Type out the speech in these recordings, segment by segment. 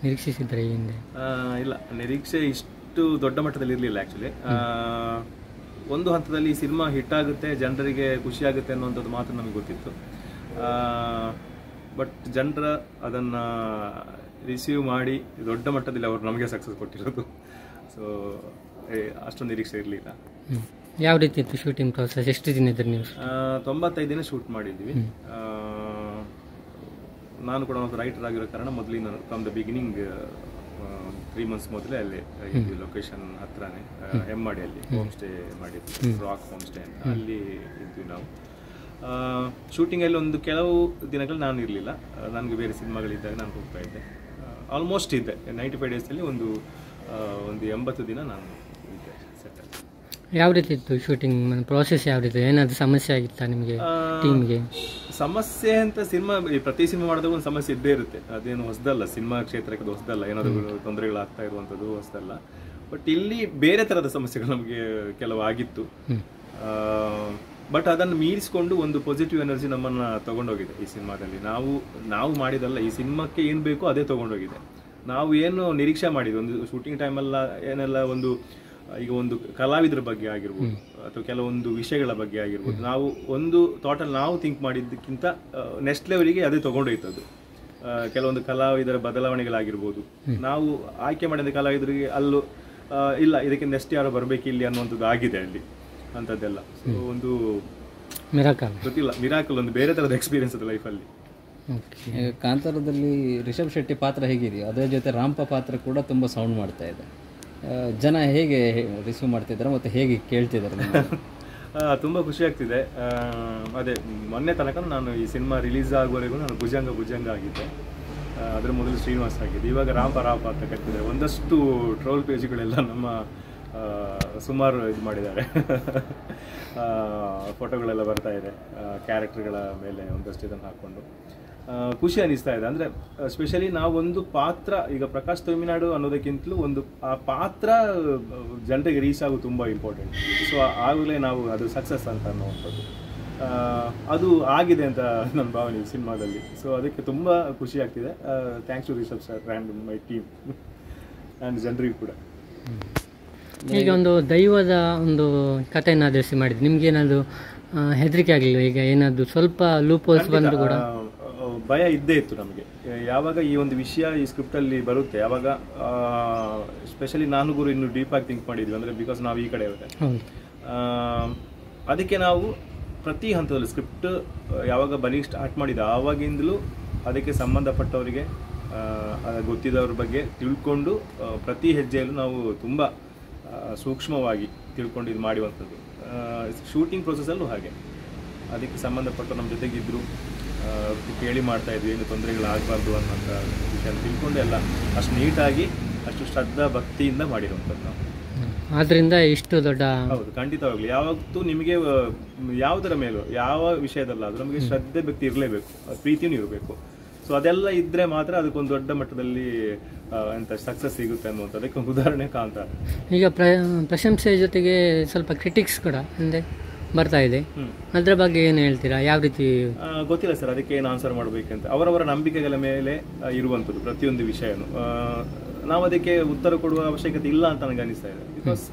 ನಿರೀಕ್ಷಿಸಿದ್ರೆ ಈ ಹಿಂದೆ ಆ, ಇಲ್ಲ ನಿರೀಕ್ಷೆ ಇಷ್ಟು ದೊಡ್ಡ ಮಟ್ಟದಲ್ಲಿ ಇರಲಿಲ್ಲ ಆ್ಯಕ್ಚುಲಿ ಒಂದು ಹಂತದಲ್ಲಿ ಈ ಸಿನಿಮಾ ಹಿಟ್ ಆಗುತ್ತೆ ಜನರಿಗೆ ಖುಷಿ ಆಗುತ್ತೆ ಅನ್ನುವಂಥದ್ದು ಮಾತ್ರ ನಮಗೆ ಗೊತ್ತಿತ್ತು ಬಟ್ ಜನರ ಅದನ್ನು ರಿಸೀವ್ ಮಾಡಿ ದೊಡ್ಡ ಮಟ್ಟದಲ್ಲಿ ಅವರು ನಮಗೆ ಸಕ್ಸಸ್ ಕೊಟ್ಟಿರೋದು ಸೊ ಅಷ್ಟೊಂದು ನಿರೀಕ್ಷೆ ಇರಲಿಲ್ಲ ಹ್ಮ್. ಯಾವ ರೀತಿ ಇತ್ತು ಶೂಟಿಂಗ್ ಪ್ರಾಸೆಸ್ ಎಷ್ಟು ದಿನ ಇದ್ರಿ ನೀವು ತೊಂಬತ್ತೈದು ದಿನ ಶೂಟ್ ಮಾಡಿದ್ವಿ ಆ, ನಾನು ಕೂಡ ಒಂದು ರೈಟರ್ ಆಗಿರೋ ಕಾರಣ ಮೊದಲಿನ from the beginning three months ಮೊದಲೇ ಅಲ್ಲಿ ಇದ್ವಿ ಲೊಕೇಶನ್ ಹತ್ರನೇ ಆ, ಹೆಮ್ಮಾಡಿಯಲ್ಲಿ ಹೋಮ್ ಸ್ಟೇ ಮಾಡಿದ್ವಿ ರಾಕ್ ಹೋಮ್ ಸ್ಟೇ ಅಂತ ಅಲ್ಲಿ ಇದ್ವಿ ನಾವು ಶೂಟಿಂಗಲ್ಲಿ ಒಂದು ಕೆಲವು ದಿನಗಳು ನಾನು ಇರಲಿಲ್ಲ ನನಗೆ ಬೇರೆ ಸಿನಿಮಾಗಳಿದ್ದಾಗ ನಾನು ಹೋಗ್ತಾ ಇದ್ದೆ ಆಲ್ಮೋಸ್ಟ್ ಇದ್ದೆ ನೈಂಟಿ ಫೈವ್ ಡೇಸಲ್ಲಿ ಒಂದು ಆ, ಒಂದು ಎಂಬತ್ತು ದಿನ ನಾನು ಇದ್ದೆ ಸೆಟ್ಟಲ್ಲಿ ಯಾವ ರೀತಿ ಇತ್ತು ಶೂಟಿಂಗ್ ಪ್ರಾಸೆಸ್ ಯಾವ ರೀತಿ ಏನಾದರೂ ಸಮಸ್ಯೆ ಆಗಿತ್ತಾ ನಿಮಗೆ ಟೀಮ್ಗೆ ಸಮಸ್ಯೆ ಅಂತ ಸಿನಿಮಾ ಪ್ರತಿ ಸಿನಿಮಾ ಮಾಡಿದಾಗ ಒಂದು ಸಮಸ್ಯೆ ಇದ್ದೇ ಇರುತ್ತೆ ಅದೇನು ಹೊಸದಲ್ಲ ಸಿನಿಮಾ ಕ್ಷೇತ್ರಕ್ಕೆ ಅದು ಹೊಸದಲ್ಲ ಏನಾದರೂ ತೊಂದರೆಗಳಾಗ್ತಾ ಇರುವಂಥದ್ದು ಹೊಸದಲ್ಲ ಬಟ್ ಇಲ್ಲಿ ಬೇರೆ ಥರದ ಸಮಸ್ಯೆಗಳು ನಮಗೆ ಕೆಲವು ಆಗಿತ್ತು ಬಟ್ ಅದನ್ನು ಮೀರಿಸ್ಕೊಂಡು ಒಂದು ಪಾಸಿಟಿವ್ ಎನರ್ಜಿ ನಮ್ಮನ್ನು ತಗೊಂಡೋಗಿದೆ ಈ ಸಿನಿಮಾದಲ್ಲಿ ನಾವು ನಾವು ಮಾಡಿದಲ್ಲ ಈ ಸಿನಿಮಾಕ್ಕೆ ಏನು ಬೇಕೋ ಅದೇ ತಗೊಂಡೋಗಿದೆ ನಾವು ಏನು ನಿರೀಕ್ಷೆ ಮಾಡಿದ್ವಿ ಒಂದು ಶೂಟಿಂಗ್ ಟೈಮೆಲ್ಲ ಏನೆಲ್ಲ ಒಂದು ಈಗ ಒಂದು ಕಲಾವಿದರ ಬಗ್ಗೆ ಆಗಿರ್ಬೋದು ಅಥವಾ ಕೆಲವೊಂದು ವಿಷಯಗಳ ಬಗ್ಗೆ ಆಗಿರ್ಬೋದು ನಾವು ಒಂದು ಥಾಟಲ್ಲಿ ನಾವು ಥಿಂಕ್ ಮಾಡಿದ್ದಕ್ಕಿಂತ ನೆಕ್ಸ್ಟ್ ಲೆವೆಲಿಗೆ ಅದೇ ತಗೊಂಡೋಯ್ತು ಅದು ಆ, ಕೆಲವೊಂದು ಕಲಾವಿದರ ಬದಲಾವಣೆಗಳಾಗಿರ್ಬೋದು ನಾವು ಆಯ್ಕೆ ಮಾಡಿದ ಕಲಾವಿದರಿಗೆ ಅಲ್ಲೂ ಆ, ಇಲ್ಲ ಇದಕ್ಕೆ ನೆಕ್ಸ್ಟ್ ಯಾರೋ ಬರಬೇಕು ಇಲ್ಲಿ ಅನ್ನುವಂಥದ್ದು ಆಗಿದೆ ಅಲ್ಲಿ ಅಂಥದ್ದೆಲ್ಲ ಸೊ ಒಂದು ಮಿರಾಕಲ್ ಗೊತ್ತಿಲ್ಲ ಮಿರಾಕಲ್ ಒಂದು ಬೇರೆ ಥರದ ಎಕ್ಸ್ಪೀರಿಯನ್ಸ್ ಅದು ಲೈಫಲ್ಲಿ ಓಕೆ ಈಗ ಕಾಂತಾರದಲ್ಲಿ ರಿಷಬ್ ಶೆಟ್ಟಿ ಪಾತ್ರ ಹೇಗಿದೆಯೋ ಅದೇ ಜೊತೆ ರಾಂಪ ಪಾತ್ರ ಕೂಡ ತುಂಬ ಸೌಂಡ್ ಮಾಡ್ತಾ ಇದೆ ಆ, ಜನ ಹೇಗೆ ರಿಸೀವ್ ಮಾಡ್ತಿದ್ದಾರೆ ಮತ್ತು ಹೇಗೆ ಕೇಳ್ತಿದ್ದಾರೆ ನಿಮ್ಮನ್ನ? ತುಂಬ ಖುಷಿ ಆಗ್ತಿದೆ ಆ, ಅದೇ ಮೊನ್ನೆ ತನಕ ನಾನು ಈ ಸಿನಿಮಾ ರಿಲೀಸ್ ಆಗುವವರೆಗೂ ನಾನು ಭುಜಂಗ ಭುಜಂಗ ಆಗಿದ್ದೆ ಆ, ಅದ್ರ ಮೊದಲು ಶ್ರೀನಿವಾಸ್ ಆಗಿದ್ದೆ ಇವಾಗ ರಾಂಪ ರಾಪ ಅಂತ ಕಟ್ಟಿದ್ದಾರೆ ಒಂದಷ್ಟು ಟ್ರೋಲ್ ಪೇಜ್ಗಳೆಲ್ಲ ನಮ್ಮ ಆ, ಸುಮಾರು ಇದು ಮಾಡಿದ್ದಾರೆ ಫೋಟೋಗಳೆಲ್ಲ ಬರ್ತಾ ಇದೆ ಕ್ಯಾರೆಕ್ಟರ್ಗಳ ಮೇಲೆ ಒಂದಷ್ಟು ಇದನ್ನು ಹಾಕ್ಕೊಂಡು ಆ, ಖುಷಿ ಅನಿಸ್ತಾ ಇದೆ ಅಂದರೆ ಸ್ಪೆಷಲಿ ನಾವೊಂದು ಪಾತ್ರ ಈಗ ಪ್ರಕಾಶ್ ತಮಿಳ್ನಾಡು ಅನ್ನೋದಕ್ಕಿಂತಲೂ ಒಂದು ಆ ಪಾತ್ರ ಆ, ಜನರಿಗೆ ರೀಚ್ ಆಗೋದು ತುಂಬ ಇಂಪಾರ್ಟೆಂಟ್ ಸೊ ಆಗಲೇ ನಾವು ಅದು ಸಕ್ಸಸ್ ಅಂತ ಅನ್ನುವಂಥದ್ದು ಆ, ಅದು ಆಗಿದೆ ಅಂತ ನನ್ನ ಭಾವನೆ ಈ ಸಿನಿಮಾದಲ್ಲಿ ಸೊ ಅದಕ್ಕೆ ತುಂಬ ಖುಷಿ ಆಗ್ತಿದೆ thanks to Rishab sir and my team and ಜನರಿಗೂ ಕೂಡ ಈಗ ಒಂದು ದೈವದ ಒಂದು ಕಥೆಯನ್ನು ಆಧರಿಸಿ ಮಾಡಿದ್ದು ನಿಮ್ಗೆ ಏನಾದರೂ ಹೆದರಿಕೆ ಆಗಲಿಲ್ಲ ಈಗ ಏನಾದರೂ ಸ್ವಲ್ಪ ಲೂಪೋಲ್ಸ್ ಬಂದರೂ ಕೂಡ ಆ, ಆ, ಭಯ ಇದ್ದೇ ಇತ್ತು ನಮಗೆ ಯಾವಾಗ ಈ ಒಂದು ವಿಷಯ ಈ ಸ್ಕ್ರಿಪ್ಟಲ್ಲಿ ಬರುತ್ತೆ ಯಾವಾಗ ಸ್ಪೆಷಲಿ ನಾನು ಗುರು ಇನ್ನು ಡೀಪಾಗಿ ಥಿಂಕ್ ಮಾಡಿದ್ವಿ ಅಂದರೆ ಬಿಕಾಸ್ ನಾವು ಈ ಕಡೆ ಇರುತ್ತೆ ಹೌದು ಆ, ಅದಕ್ಕೆ ನಾವು ಪ್ರತಿ ಹಂತದಲ್ಲಿ ಸ್ಕ್ರಿಪ್ಟ್ ಯಾವಾಗ ಬರೀ ಸ್ಟಾರ್ಟ್ ಮಾಡಿದ ಆವಾಗಿಂದಲೂ ಅದಕ್ಕೆ ಸಂಬಂಧಪಟ್ಟವರಿಗೆ ಆ, ಅದು ಗೊತ್ತಿದ್ದವ್ರ ಬಗ್ಗೆ ತಿಳ್ಕೊಂಡು ಆ, ಪ್ರತಿ ಹೆಜ್ಜೆಯಲ್ಲೂ ನಾವು ತುಂಬ ಆ, ಸೂಕ್ಷ್ಮವಾಗಿ ತಿಳ್ಕೊಂಡು ಇದು ಮಾಡುವಂಥದ್ದು ಶೂಟಿಂಗ್ ಪ್ರೊಸೆಸಲ್ಲೂ ಹಾಗೆ ಅದಕ್ಕೆ ಸಂಬಂಧಪಟ್ಟ ನಮ್ಮ ಜೊತೆಗಿದ್ರು ಆ, ಕೇಳಿ ಮಾಡ್ತಾ ಇದ್ವಿ ಏನು ತೊಂದರೆಗಳಾಗಬಾರ್ದು ಅನ್ನೋಂಥ ವಿಷಯ ತಿಳ್ಕೊಂಡು ಎಲ್ಲ ಅಷ್ಟು ನೀಟಾಗಿ ಅಷ್ಟು ಶ್ರದ್ಧಾ ಭಕ್ತಿಯಿಂದ ಮಾಡಿರುವಂಥದ್ದು ನಾವು ಆದ್ದರಿಂದ ಇಷ್ಟು ದೊಡ್ಡ ಹೌದು ಖಂಡಿತವಾಗ್ಲಿ ಯಾವತ್ತೂ ನಿಮಗೆ ಆ, ಯಾವುದರ ಮೇಲೂ ಯಾವ ವಿಷಯದಲ್ಲಾದ್ರೂ ನಮಗೆ ಶ್ರದ್ಧೆ ಭಕ್ತಿ ಇರಲೇಬೇಕು ಪ್ರೀತಿನೂ ಇರಬೇಕು ಸೊ ಅದೆಲ್ಲ ಇದ್ರೆ ಮಾತ್ರ ಅದಕ್ಕೊಂದು ದೊಡ್ಡ ಮಟ್ಟದಲ್ಲಿ ಆ, ಎಂತ ಸಕ್ಸಸ್ ಸಿಗುತ್ತೆ ಅನ್ನುವಂಥ ಅದಕ್ಕೆ ಒಂದು ಉದಾಹರಣೆ ಕಾಣ್ತಾರೆ ಈಗ ಪ್ರ ಪ್ರಶಂಸೆ ಜೊತೆಗೆ ಸ್ವಲ್ಪ ಕ್ರಿಟಿಕ್ಸ್ ಕೂಡ ಅಂದರೆ ಬರ್ತಾ ಇದೆ ಹ್ಮ್. ಅದರ ಬಗ್ಗೆ ಏನು ಹೇಳ್ತೀರಾ ಯಾವ ರೀತಿ ಆ, ಗೊತ್ತಿಲ್ಲ ಸರ್ ಅದಕ್ಕೆ ಏನು ಆನ್ಸರ್ ಮಾಡಬೇಕಂತ ಅವರವರ ನಂಬಿಕೆಗಳ ಮೇಲೆ ಆ, ಇರುವಂಥದ್ದು ಪ್ರತಿಯೊಂದು ವಿಷಯನು ಆ, ನಾವು ಅದಕ್ಕೆ ಉತ್ತರ ಕೊಡುವ ಅವಶ್ಯಕತೆ ಇಲ್ಲ ಅಂತ ನನಗೆ ಅನಿಸ್ತಾ ಇದೆ ಬಿಕಾಸ್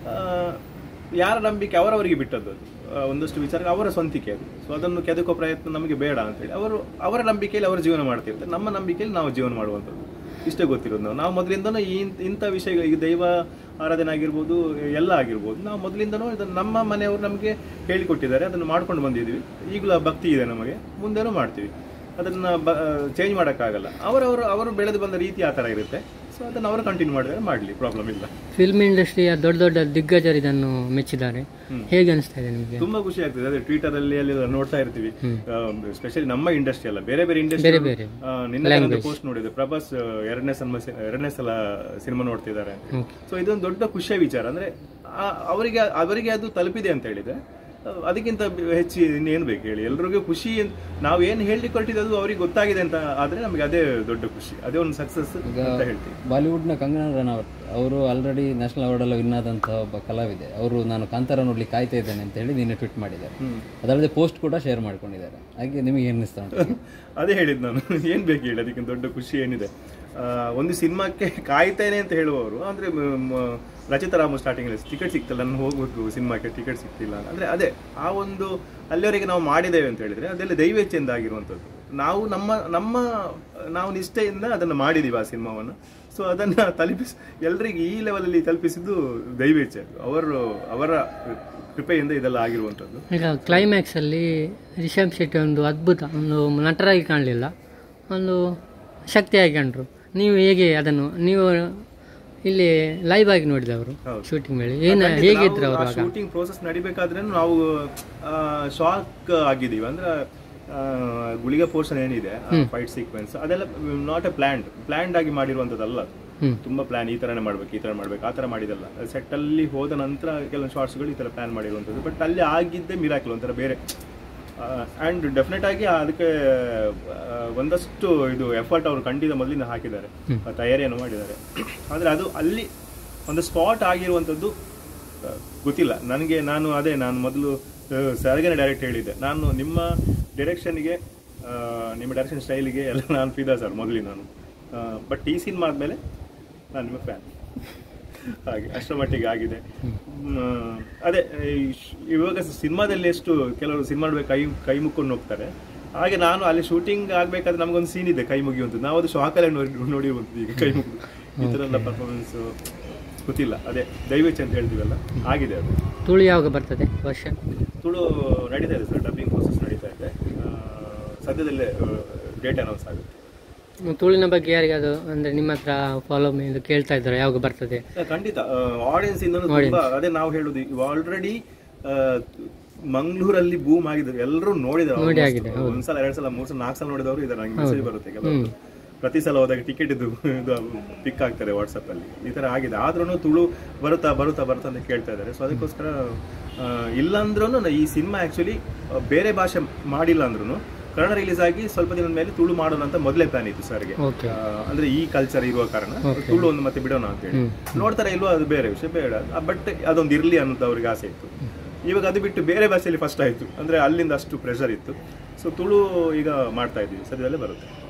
ಯಾರ ನಂಬಿಕೆ ಅವರವರಿಗೆ ಬಿಟ್ಟದ್ದು ಅದು ಆ, ಒಂದಷ್ಟು ವಿಚಾರ ಅವರ ಸ್ವಂತಿಕೆ ಅದು ಸೊ ಅದನ್ನು ಕೆದಕೋ ಪ್ರಯತ್ನ ನಮಗೆ ಬೇಡ ಅಂತೇಳಿ ಅವರು ಅವರ ನಂಬಿಕೆಯಲ್ಲಿ ಅವರು ಜೀವನ ಮಾಡ್ತಿರ್ತಾರೆ ನಮ್ಮ ನಂಬಿಕೆಯಲ್ಲಿ ನಾವು ಜೀವನ ಮಾಡುವಂಥದ್ದು ಇಷ್ಟೇ ಗೊತ್ತಿರೋದು ನಾವು ನಾವು ಮೊದಲಿಂದನೂ ಈ ಇಂಥ ವಿಷಯಗಳು ಈಗ ದೈವ ಆರಾಧನೆ ಆಗಿರ್ಬೋದು ಎಲ್ಲ ಆಗಿರ್ಬೋದು ನಾವು ಮೊದಲಿಂದನೂ ಇದನ್ನು ನಮ್ಮ ಮನೆಯವರು ನಮಗೆ ಹೇಳಿಕೊಟ್ಟಿದ್ದಾರೆ ಅದನ್ನು ಮಾಡ್ಕೊಂಡು ಬಂದಿದ್ದೀವಿ ಈಗಲೂ ಆ ಭಕ್ತಿ ಇದೆ ನಮಗೆ ಮುಂದೆನೂ ಮಾಡ್ತೀವಿ ಅದನ್ನು ಬ ಚೇಂಜ್ ಮಾಡೋಕ್ಕಾಗಲ್ಲ ಅವರವರು ಅವರು ಬೆಳೆದು ಬಂದ ರೀತಿ ಆ ಥರ ಇರುತ್ತೆ ಸೊ ಅದನ್ನು ಅವರು ಕಂಟಿನ್ಯೂ ಮಾಡಿದರೆ ಮಾಡಲಿ ಪ್ರಾಬ್ಲಮ್ ಇಲ್ಲ ಫಿಲ್ಮ್ ಇಂಡಸ್ಟ್ರಿಯ ದೊಡ್ಡ ದೊಡ್ಡ ದಿಗ್ಗಜರು ಇದನ್ನು ಮೆಚ್ಚಿದ್ದಾರೆ ಹೇಗೆ ಅನಿಸ್ತಾ ಇದೆ ನಿಮಗೆ ತುಂಬಾ ಖುಷಿ ಆಗ್ತದೆ ಅದೇ ಟ್ವಿಟರ್ ಅಲ್ಲಿ ಅಲ್ಲಿ ನೋಡ್ತಾ ಇರ್ತೀವಿ ಸ್ಪೆಷಲಿ ನಮ್ಮ ಇಂಡಸ್ಟ್ರಿ ಅಲ್ಲ ಬೇರೆ ಬೇರೆ ಇಂಡಸ್ಟ್ರಿ ಬೇರೆ. ನಿನ್ನೆ ಪೋಸ್ಟ್ ನೋಡಿದೆ ಪ್ರಭಾಸ್ ಆ, ಎರಡನೇ ಸಲ ಎರಡನೇ ಸಲ ಸಿನಿಮಾ ನೋಡ್ತಿದ್ದಾರೆ ಅಂತ Okay. ಸೊ ಇದೊಂದು ದೊಡ್ಡ ಖುಷಿಯ ವಿಚಾರ ಅಂದ್ರೆ ಆ- ಅವರಿಗೆ ಅವರಿಗೆ ಅದು ತಲುಪಿದೆ ಅಂತ ಹೇಳಿದ್ರೆ ಆ, ಅದಕ್ಕಿಂತ ಹೆಚ್ಚು ಇನ್ನೇನು ಬೇಕು ಹೇಳಿ ಎಲ್ರಿಗೂ ಖುಷಿ ಅಂತ- ನಾವು ಏನು ಹೇಳಲಿಕ್ಕೆ ಹೊರಟಿದ್ದು ಅದು ಅವ್ರಿಗೆ ಗೊತ್ತಾಗಿದೆ ಅಂತ ಆದ್ರೆ ನಮಗೆ ಅದೇ ದೊಡ್ಡ ಖುಷಿ ಅದೇ ಒಂದು ಸಕ್ಸಸ್ ಅಂತ ಹೇಳ್ತೀವಿ ಬಾಲಿವುಡ್ನ ಕಂಗನಾ ರನೌತ್ ಅವರು ಆಲ್ರೆಡಿ ನ್ಯಾಷನಲ್ ಅವಾರ್ಡೆಲ್ಲ ವಿನ್ ಆದಂತಹ ಒಬ್ಬ ಕಲಾವಿದೆ ಅವರು ನಾನು ಕಾಂತಾರ ನೋಡ್ಲಿಕ್ಕೆ ಕಾಯ್ತಾ ಇದ್ದೇನೆ ಅಂತ ಹೇಳಿ ನಿನ್ನೆ ಟ್ವೀಟ್ ಮಾಡಿದ್ದಾರೆ ಅದಲ್ಲದೆ ಪೋಸ್ಟ್ ಕೂಡ ಶೇರ್ ಮಾಡ್ಕೊಂಡಿದ್ದಾರೆ ಹಾಗೆ ನಿಮಗೆ ಏನು ಅನಿಸ್ತಾ ಉಂಟು ಅದೇ ಹೇಳಿದ್ ನಾನು ಏನ್ ಬೇಕು ಹೇಳಿ ಅದಕ್ಕಿಂತ ದೊಡ್ಡ ಖುಷಿ ಏನಿದೆ ಆ, ಒಂದು ಸಿನಿಮಾಕ್ಕೆ ಕಾಯ್ತೇನೆ ಅಂತ ಹೇಳುವವರು ಅಂದ್ರೆ ಮ- ಮ- ರಚಿತಾ ರಾಮು ಸ್ಟಾರ್ಟಿಂಗ್ ಟಿಕೆಟ್ ಸಿಕ್ತಿಲ್ಲ ನಾನು ಹೋಗ್ಬೇಕು ಸಿನಿಮಾಕ್ಕೆ ಟಿಕೆಟ್ ಸಿಕ್ತಿಲ್ಲ ಅಂದ್ರೆ ಅದೇ ಆ ಒಂದು ಅಲ್ಲಿವರೆಗೆ ನಾವು ಮಾಡಿದ್ದೇವೆ ಅಂತ ಹೇಳಿದ್ರೆ ಅದೆಲ್ಲ ದೈವೇಚ್ಛೆಯಿಂದ ಆಗಿರುವಂಥದ್ದು ನಾವು ನಮ್ಮ ನಮ್ಮ ನಾವು ನಿಷ್ಠೆಯಿಂದ ಅದನ್ನು ಮಾಡಿದೀವಿ ಆ ಸಿನಿಮಾವನ್ನು ಸೊ ಅದನ್ನ ತಲುಪಿಸ್ ಎಲ್ರಿಗೆ ಈ ಲೆವೆಲಲ್ಲಿ ತಲುಪಿಸಿದ್ದು ದೈವೇಚ್ಛೆ ಅದು. ಅವರು ಅವರ ಕೃಪೆಯಿಂದ ಇದೆಲ್ಲ ಆಗಿರುವಂಥದ್ದು ಈಗ ಕ್ಲೈಮ್ಯಾಕ್ಸ್ ಅಲ್ಲಿ ರಿಷಬ್ ಶೆಟ್ಟಿ ಒಂದು ಅದ್ಭುತ ಒಂದು ನಟರಾಗಿ ಕಾಣಲಿಲ್ಲ ಒಂದು ಶಕ್ತಿಯಾಗಿ ಕಂಡ್ರು ನೀವು ಹೇಗೆ ಅದನ್ನು ನೀವು ಇಲ್ಲಿ ಲೈವ್ ಆಗಿ ನೋಡಿದವರು ಹೌದು. ಶೂಟಿಂಗ್ ವೇಳೆ ಏನು ಹೇಗಿದ್ರು ಅವರು ಆಗ ಶೂಟಿಂಗ್ ಪ್ರೋಸೆಸ್ ನಡಿಬೇಕಾದ್ರೆ ನಾವು ಶಾಕ್ ಆಗಿದ್ದೀವಿ ಅಂದ್ರೆ ಆ, ಗುಳಿಗ ಪೋರ್ಷನ್ ಏನಿದೆ ಫೈಟ್ ಸೀಕ್ವೆನ್ಸ್ ಅದೆಲ್ಲ ನಾಟ್ ಎ ಪ್ಲಾನ್ಡ್ ಪ್ಲಾನ್ಡ್ ಆಗಿ ಮಾಡಿರುವಂಥದ್ದಲ್ಲ ಅದು. ಹ್ಮ್. ತುಂಬಾ ಪ್ಲಾನ್ ಈ ತರನೇ ಮಾಡ್ಬೇಕು ಈ ತರ ಮಾಡ್ಬೇಕು ಆ ತರ ಮಾಡಿದಲ್ಲ ಸೆಟ್ ಅಲ್ಲಿ ಹೋದ ನಂತರ ಕೆಲವೊಂದು ಶಾರ್ಟ್ಸ್ಗಳು ಈ ತರ ಪ್ಲಾನ್ ಮಾಡಿರುವಂಥದ್ದು ಬಟ್ ಅಲ್ಲಿ ಆಗಿದ್ದೇ ಮಿರಾಕಲ್ ಒಂಥರ ಬೇರೆ ಆ್ಯಂಡ್ ಡೆಫಿನೆಟ್ ಆಗಿ ಅದಕ್ಕೆ ಆ, ಒಂದಷ್ಟು ಇದು ಎಫರ್ಟ್ ಅವರು ಖಂಡಿತ ಮೊದಲಿಂದ ಹಾಕಿದ್ದಾರೆ ಆ ತಯಾರಿಯನ್ನು ಮಾಡಿದ್ದಾರೆ ಆದರೆ ಅದು ಅಲ್ಲಿ ಒಂದು ಸ್ಪಾಟ್ ಆಗಿರುವಂಥದ್ದು ಆ, ಗೊತ್ತಿಲ್ಲ ನನಗೆ ನಾನು ಅದೇ ನಾನು ಮೊದಲು ಸರ್ಗನೆ ಡೈರೆಕ್ಟ್ ಹೇಳಿದ್ದೆ ನಾನು ನಿಮ್ಮ ಡೈರೆಕ್ಷನ್ಗೆ ನಿಮ್ಮ ಡೈರೆಕ್ಷನ್ ಸ್ಟೈಲಿಗೆ ಎಲ್ಲ ನಾನು ಫಿದಾ ಸರ್ ಮೊದಲಿಗೆ ನಾನು ಬಟ್ ಈ ಸಿನಿಮಾ ಆದಮೇಲೆ ನಾನು ನಿಮ್ಮ ಫ್ಯಾನ್ ಹಾಗೆ ಅಷ್ಟರ ಮಟ್ಟಿಗೆ ಆಗಿದೆ ಮ್, ಅದೇ ಈ ಶ್- ಇವಾಗ ಸಿನಿಮಾದಲ್ಲಿ ಎಷ್ಟು ಕೆಲವರು ಸಿನಿಮಾ ನೋಡ್ಬೇಕು ಕೈ ಕೈ ಮುಕ್ಕೊಂಡು ಹೋಗ್ತಾರೆ ಹಾಗೆ ನಾನು ಅಲ್ಲಿ ಶೂಟಿಂಗ್ ಆಗ್ಬೇಕಾದ್ರೆ ನಮಗೊಂದು ಸೀನ್ ಇದೆ ಕೈ ಮುಗಿಯುವಂಥದ್ದು ನಾವು ಅದು ಶಾಕಲ್ಲೇ ನೋಡಿ ನೋಡಿರುವಂಥದ್ದು ಈಗ ಕೈ ಮುಗಿದು ಈ ಥರ ಎಲ್ಲ ಪರ್ಫಾರ್ಮೆನ್ಸ್ ಗೊತ್ತಿಲ್ಲ ಅದೇ ದೈವೇಚ್ಛೆ ಅಂತ ಹೇಳ್ತೀವಲ್ಲ ಆಗಿದೆ ಅದು ತುಳು ಯಾವಾಗ ಬರ್ತದೆ ವರ್ಷ ತುಳು ನಡೀತಾ ಇದೆ ಸರ್ ಡಬ್ಬಿಂಗ್ ಪ್ರೋಸೆಸ್ ನಡೀತಾ ಇದೆ ಆ, ಸದ್ಯದಲ್ಲೇ ಡೇಟ್ ಅನೌನ್ಸ್ ಆಗುತ್ತೆ ತುಳುವಿನ ಬಗ್ಗೆ ಯಾರಿಗಾದ್ರು ಅಂದ್ರೆ ನಿಮ್ಮ ಹತ್ರ ಫಾಲೋ ಇದು ಕೇಳ್ತಾ ಇದ್ದಾರೆ ಯಾವಾಗ ಬರ್ತದೆ ಆ, ಖಂಡಿತ ಆಡಿಯನ್ಸ್ ಇಂದ ತುಂಬಾ ಅದೇ ನಾವು ಹೇಳುದು ಆಲ್ರೆಡಿ ಮಂಗಳೂರಲ್ಲಿ ಬೂಮ್ ಆಗಿದೆ ಎಲ್ಲರೂ ನೋಡಿದ್ರು ಒಂದ್ಸಲ ಎರಡ್ ಸಲ ಮೂರ್ ಸಲ ನಾಲ್ಕು ಸಲ ನೋಡಿದವರು ಇದ್ದಾರೆ ನಂಗೆ ಮೆಸೇಜ್ ಬರುತ್ತೆ ಕೆಲವರು ಪ್ರತಿ ಸಲ ಹೋದಾಗ ಟಿಕೆಟ್ ಇದು ಇದು ಪಿಕ್ ಆಗ್ತಾರೆ ವಾಟ್ಸಪ್ ಅಲ್ಲಿ ಈ ತರ ಆಗಿದೆ ಆದ್ರೂ ತುಳು ಬರುತ್ತಾ ಬರುತ್ತಾ ಬರುತ್ತಾ ಅಂತ ಕೇಳ್ತಾ ಇದ್ದಾರೆ ಸೊ ಅದಕ್ಕೋಸ್ಕರ ಆ, ಇಲ್ಲಾಂದ್ರೂ ಈ ಸಿನಿಮಾ ಆಕ್ಚುಲಿ ಬೇರೆ ಭಾಷೆ ಮಾಡಿಲ್ಲ ಅಂದ್ರೂ ಕನ್ನಡ ರಿಲೀಸ್ ಆಗಿ ಸ್ವಲ್ಪ ದಿನದ ಮೇಲೆ ತುಳು ಮಾಡೋಣ ಅಂತ ಮೊದಲೇ ಪ್ಲಾನ್ ಇತ್ತು ಸರ್ಗೆ ಓಕೆ ಆ, ಅಂದ್ರೆ ಈ ಕಲ್ಚರ್ ಇರುವ ಕಾರಣ ತುಳು ಒಂದು ಮತ್ತೆ ಬಿಡೋಣ ಅಂತ ಹೇಳಿ ನೋಡ್ತಾರೆ ಇಲ್ವೋ ಅದು ಬೇರೆ ವಿಷಯ ಬೇಡ ಬಟ್ ಅದೊಂದು ಇರ್ಲಿ ಅನ್ನೋದು ಅವ್ರಿಗೆ ಆಸೆ ಇತ್ತು ಇವಾಗ ಅದು ಬಿಟ್ಟು ಬೇರೆ ಭಾಷೆಯಲ್ಲಿ ಫಸ್ಟ್ ಆಯ್ತು ಅಂದ್ರೆ ಅಲ್ಲಿಂದ ಅಷ್ಟು ಪ್ರೆಷರ್ ಇತ್ತು ಸೊ ತುಳು ಈಗ ಮಾಡ್ತಾ ಇದ್ದೀವಿ ಸದ್ಯದಲ್ಲೇ ಬರುತ್ತೆ